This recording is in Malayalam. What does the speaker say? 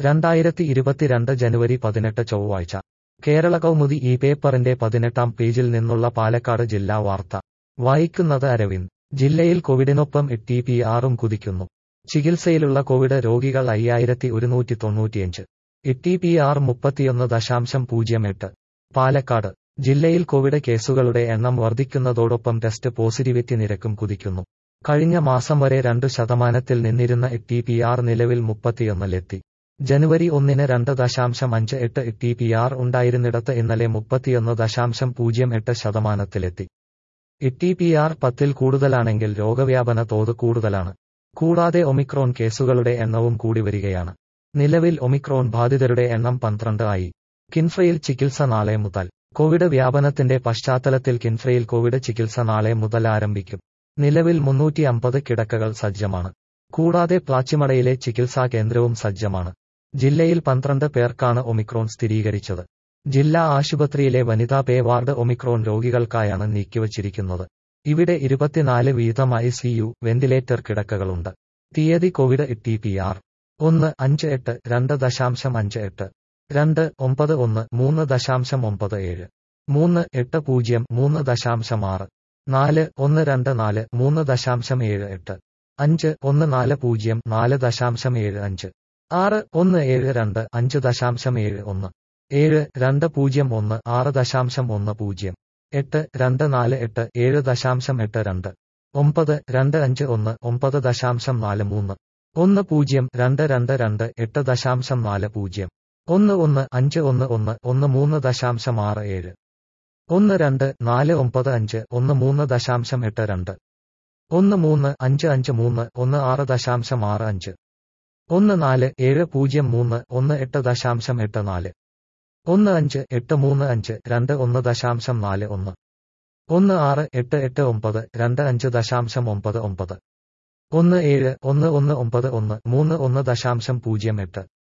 രണ്ടായിരത്തി ഇരുപത്തിരണ്ട് ജനുവരി പതിനെട്ട് ചൊവ്വാഴ്ച കേരള കൗമുദി ഈ പേപ്പറിന്റെ പതിനെട്ടാം പേജിൽ നിന്നുള്ള പാലക്കാട് ജില്ലാ വാർത്ത വായിക്കുന്നത് അരവിന്ദ് ജില്ലയിൽ കോവിഡിനൊപ്പം ടി പി ആറും കുതിക്കുന്നു ചികിത്സയിലുള്ള കോവിഡ് രോഗികൾ അയ്യായിരത്തി ഒരുന്നൂറ്റി തൊണ്ണൂറ്റിയഞ്ച് ടി പി ആർ മുപ്പത്തിയൊന്ന് ദശാംശം പൂജ്യം എട്ട് പാലക്കാട് ജില്ലയിൽ കോവിഡ് കേസുകളുടെ എണ്ണം വർദ്ധിക്കുന്നതോടൊപ്പം ടെസ്റ്റ് പോസിറ്റിവിറ്റി നിരക്കും കുതിക്കുന്നു കഴിഞ്ഞ മാസം വരെ രണ്ടു ശതമാനത്തിൽ നിന്നിരുന്ന ടി പി ആർ നിലവിൽ മുപ്പത്തിയൊന്നിലെത്തി ജനുവരി ഒന്നിന് രണ്ട് ദശാംശം അഞ്ച് എട്ട് ടി പി ആർ ഉണ്ടായിരുന്നിടത്ത് ഇന്നലെ മുപ്പത്തിയൊന്ന് ദശാംശം പൂജ്യം എട്ട് ശതമാനത്തിലെത്തി ടി പി ആർ പത്തിൽ കൂടുതലാണെങ്കിൽ രോഗവ്യാപന തോത് കൂടുതലാണ് കൂടാതെ ഒമിക്രോൺ കേസുകളുടെ എണ്ണവും കൂടി വരികയാണ് നിലവിൽ ഒമിക്രോൺ ബാധിതരുടെ എണ്ണം പന്ത്രണ്ട് ആയി കിൻഫ്രയിൽ ചികിത്സ നാളെ മുതൽ കോവിഡ് വ്യാപനത്തിന്റെ പശ്ചാത്തലത്തിൽ കിൻഫ്രയിൽ കോവിഡ് ചികിത്സ നാളെ മുതൽ ആരംഭിക്കും നിലവിൽ മുന്നൂറ്റി അമ്പത് കിടക്കകൾ സജ്ജമാണ് കൂടാതെ പ്ലാച്ചിമടയിലെ ചികിത്സാ കേന്ദ്രവും സജ്ജമാണ് ജില്ലയിൽ പന്ത്രണ്ട് പേർക്കാണ് ഒമിക്രോൺ സ്ഥിരീകരിച്ചത് ജില്ലാ ആശുപത്രിയിലെ വനിതാ പേ വാർഡ് ഒമിക്രോൺ രോഗികൾക്കായാണ് നീക്കിവച്ചിരിക്കുന്നത് ഇവിടെ ഇരുപത്തിനാല് വീതമായി സിയു വെന്റിലേറ്റർ കിടക്കകളുണ്ട് തീയതി കോവിഡ് ടി പി ആർ ഒന്ന് അഞ്ച് എട്ട് രണ്ട് ദശാംശം അഞ്ച് എട്ട് രണ്ട് ഒമ്പത് ഒന്ന് മൂന്ന് ദശാംശം ഒമ്പത് ഏഴ് മൂന്ന് എട്ട് പൂജ്യം മൂന്ന് ദശാംശം ആറ് നാല് ഒന്ന് രണ്ട് നാല് മൂന്ന് ദശാംശം ഏഴ് എട്ട് അഞ്ച് ഒന്ന് നാല് പൂജ്യം നാല് ദശാംശം ഏഴ് അഞ്ച് ആറ് ഒന്ന് ഏഴ് രണ്ട് അഞ്ച് ദശാംശം ഏഴ് ഒന്ന് ഏഴ് രണ്ട് പൂജ്യം ഒന്ന് ആറ് ദശാംശം ഒന്ന് പൂജ്യം എട്ട് രണ്ട് നാല് എട്ട് ഏഴ് ദശാംശം എട്ട് രണ്ട് ഒമ്പത് രണ്ട് അഞ്ച് ഒന്ന് ഒമ്പത് ദശാംശം നാല് മൂന്ന് ഒന്ന് പൂജ്യം രണ്ട് രണ്ട് രണ്ട് എട്ട് ദശാംശം നാല് പൂജ്യം ഒന്ന് ഒന്ന് അഞ്ച് ഒന്ന് ഒന്ന് ഒന്ന് മൂന്ന് ദശാംശം ആറ് ഏഴ് ഒന്ന് രണ്ട് നാല് ഒമ്പത് അഞ്ച് ഒന്ന് മൂന്ന് ദശാംശം എട്ട് രണ്ട് ഒന്ന് മൂന്ന് അഞ്ച് അഞ്ച് മൂന്ന് ഒന്ന് ആറ് ദശാംശം ആറ് അഞ്ച് ഒന്ന് നാല് ഏഴ് പൂജ്യം മൂന്ന് ഒന്ന് എട്ട് ദശാംശം എട്ട് നാല് ഒന്ന് അഞ്ച് എട്ട് മൂന്ന് അഞ്ച് രണ്ട് ഒന്ന് ദശാംശം നാല് ഒന്ന് ഒന്ന് ആറ് എട്ട് എട്ട് ഒമ്പത് രണ്ട് അഞ്ച് ദശാംശം ഒമ്പത് ഒമ്പത് ഒന്ന് ഏഴ് ഒന്ന് ഒന്ന് ഒമ്പത് ഒന്ന് മൂന്ന് ഒന്ന് ദശാംശം പൂജ്യം എട്ട്